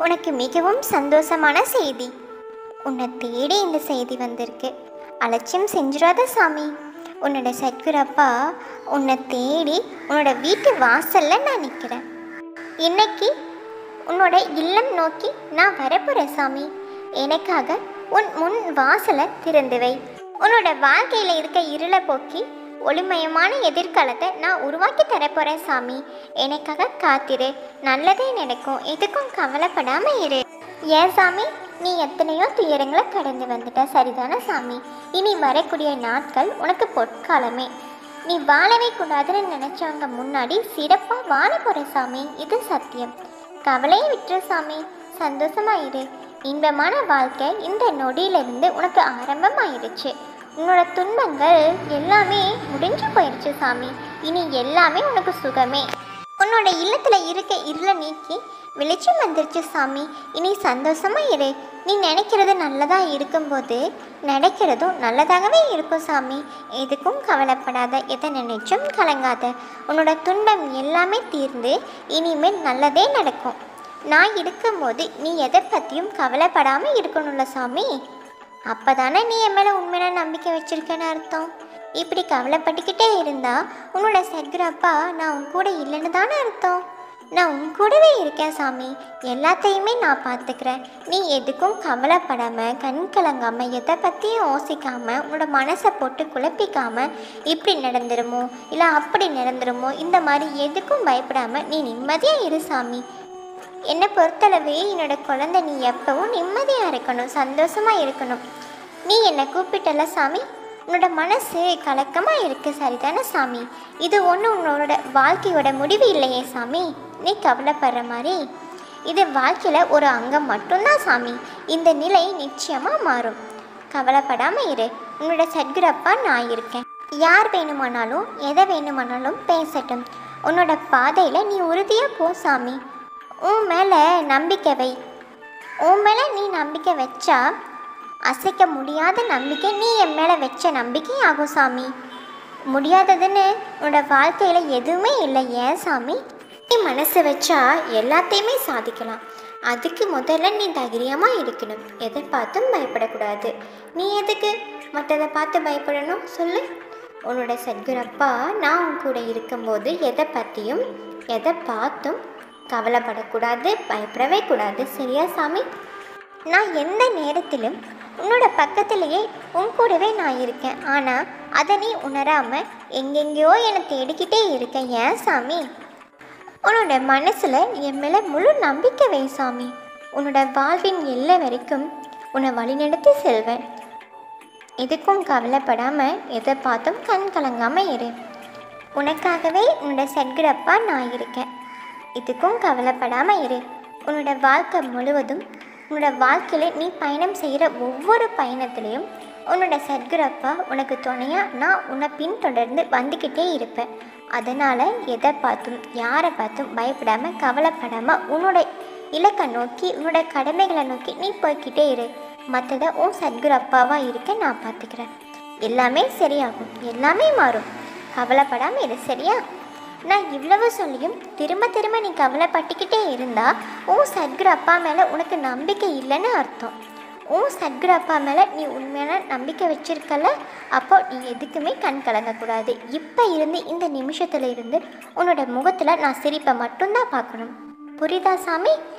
உனக்கு மிகவும் சந்தோஷமான செய்தி உன்னை தேடி இந்த செய்தி வந்திருக்கு அலட்சியம் செஞ்சிடாத சாமி உன்னோட சத்குரப்பா உன்னை தேடி உன்னோட வீட்டு வாசல்ல நான் நிற்கிறேன் இன்னைக்கு உன்னோட இல்லம் நோக்கி நான் வரப்போகிறேன் சாமி எனக்காக உன் முன் வாசலை திறந்து வை உன்னோட வாழ்க்கையில் இருக்க இருளை போக்கி ஒளிமயமான எதிர்காலத்தை நான் உருவாக்கி தரப்போகிறேன் சாமி எனக்காக காத்திரு நல்லதே நடக்கும் எதுக்கும் கவலைப்படாம இரு ஏன் சாமி நீ எத்தனையோ துயரங்களை கடந்து வந்துட்ட சரிதானே சாமி இனி வரக்கூடிய நாட்கள் உனக்கு பொற்காலமே நீ வாழவே கூடாதுன்னு நினைச்சவங்க முன்னாடி சிறப்பாக வாழ போகிற சாமி இது சத்தியம் கவலையை விட்டுரு சாமி சந்தோஷமா இரு இன்பமான வாழ்க்கை இந்த நொடியிலிருந்து உனக்கு ஆரம்பமாயிருச்சு உன்னோட துன்பங்கள் எல்லாமே முடிஞ்சு போயிடுச்சு சாமி இனி எல்லாமே உனக்கு சுகமே உன்னோட இல்லத்துல இருக்க இருளை நீக்கி வெளிச்சம் வந்துருச்சு சாமி இனி சந்தோஷமா இரு நீ நினைக்கிறது நல்லதா இருக்கும்போது நடக்கிறதும் நல்லதாகவே இருக்கும் சாமி எதுக்கும் கவலைப்படாத எதை நினைச்சும் கலங்காத உன்னோட துன்பம் எல்லாமே தீர்ந்து இனிமேல் நல்லதே நடக்கும் நான் இருக்கும்போது நீ எதை பற்றியும் கவலைப்படாமல் இருக்கணும்ல சாமி அப்பதானே நீ என் மேலே உண்மையான நம்பிக்கை வச்சிருக்கேன்னு அர்த்தம் இப்படி கவலைப்பட்டுக்கிட்டே இருந்தா உன்னோட சத்குரப்பா நான் உன் கூட இல்லைன்னு தானே அர்த்தம் நான் உன் கூடவே இருக்கேன் சாமி எல்லாத்தையுமே நான் பார்த்துக்கிறேன் நீ எதுக்கும் கவலைப்படாம கண் கலங்காம எதை பற்றியும் யோசிக்காம உன்னோட மனசை போட்டு குழப்பிக்காம இப்படி நடந்துருமோ இல்லை அப்படி நடந்துருமோ இந்த மாதிரி எதுக்கும் பயப்படாம நீ நிம்மதியாக இரு சாமி என்னை பொறுத்தளவு என்னோட குழந்தை நீ எப்பவும் நிம்மதியாக இருக்கணும் சந்தோஷமாக இருக்கணும் நீ என்னை கூப்பிட்டல சாமி உன்னோட மனசு கலக்கமாக இருக்கு சரிதானே சாமி இது ஒன்றும் உன்னோட வாழ்க்கையோட முடிவு இல்லையே சாமி நீ கவலைப்படுற மாதிரி இது வாழ்க்கையில் ஒரு அங்கம் மட்டும்தான் சாமி இந்த நிலை நிச்சயமாக மாறும் கவலைப்படாமல் இரு உன்னோட சத்குரப்பா நான் இருக்கேன் யார் வேணுமானாலும் எதை வேணுமானாலும் பேசட்டும் உன்னோட பாதையில் நீ உறுதியாக போ சாமி உன் மேலே நம்பிக்கை வை உன் மேலே நீ நம்பிக்கை வச்சா அசைக்க முடியாத நம்பிக்கை நீ என் மேலே வச்ச நம்பிக்கை ஆகும் சாமி முடியாததுன்னு உன்னோட வாழ்க்கையில் எதுவுமே இல்லை ஏன் சாமி நீ மனசு வச்சா எல்லாத்தையுமே சாதிக்கலாம் அதுக்கு முதல்ல நீ தைரியமாக இருக்கணும் எதை பார்த்தும் பயப்படக்கூடாது நீ எதுக்கு மற்றதை பார்த்து பயப்படணும் சொல்லு உன்னோட சத்குரப்பா நான் உன் கூட இருக்கும்போது எதை பற்றியும் எதை பார்த்தும் கவலைப்படக்கூடாது பயப்படவே கூடாது சரியா சாமி நான் எந்த நேரத்திலும் உன்னோட பக்கத்திலேயே உன் கூடவே நான் இருக்கேன் ஆனால் அதை நீ உணராமல் எங்கெங்கேயோ என்னை தேடிக்கிட்டே இருக்க ஏன் சாமி உன்னோட மனசில் என் மேலே முழு நம்பிக்கை வை சாமி உன்னோட வாழ்வின் எல்லை வரைக்கும் உன்னை வழிநடத்தி செல்வேன் எதுக்கும் கவலைப்படாமல் எதை பார்த்தும் கண் கலங்காமல் இரு உனக்காகவே உன்னோட சட்கிரப்பா நான் இருக்கேன் இதுக்கும் கவலைப்படாமல் இரு உன்னோட வாழ்க்கை முழுவதும் உன்னோட வாழ்க்கையில் நீ பயணம் செய்கிற ஒவ்வொரு பயணத்துலேயும் உன்னோட சத்குரப்பா உனக்கு துணையாக நான் உன்னை பின்தொடர்ந்து வந்துக்கிட்டே இருப்பேன் அதனால் எதை பார்த்தும் யாரை பார்த்தும் பயப்படாமல் கவலைப்படாமல் உன்னோட இலக்கை நோக்கி உன்னோட கடமைகளை நோக்கி நீ போய்க்கிட்டே இரு மற்றதை உன் சத்குரப்பாவாக இருக்க நான் பார்த்துக்கிறேன் எல்லாமே சரியாகும் எல்லாமே மாறும் கவலைப்படாமல் இரு சரியா நான் இவ்வளவு சொல்லியும் திரும்ப திரும்ப நீ கவலைப்பட்டுக்கிட்டே இருந்தா உன் சத்குரு அப்பா மேலே உனக்கு நம்பிக்கை இல்லைன்னு அர்த்தம் உன் சத்குரு அப்பா மேலே நீ உண்மையான நம்பிக்கை வச்சிருக்கல அப்போ நீ எதுக்குமே கண் கலங்கக்கூடாது இப்போ இருந்து இந்த நிமிஷத்துல இருந்து உன்னோட முகத்தில் நான் சிரிப்பை மட்டும்தான் பார்க்கணும் புரியுதா சாமி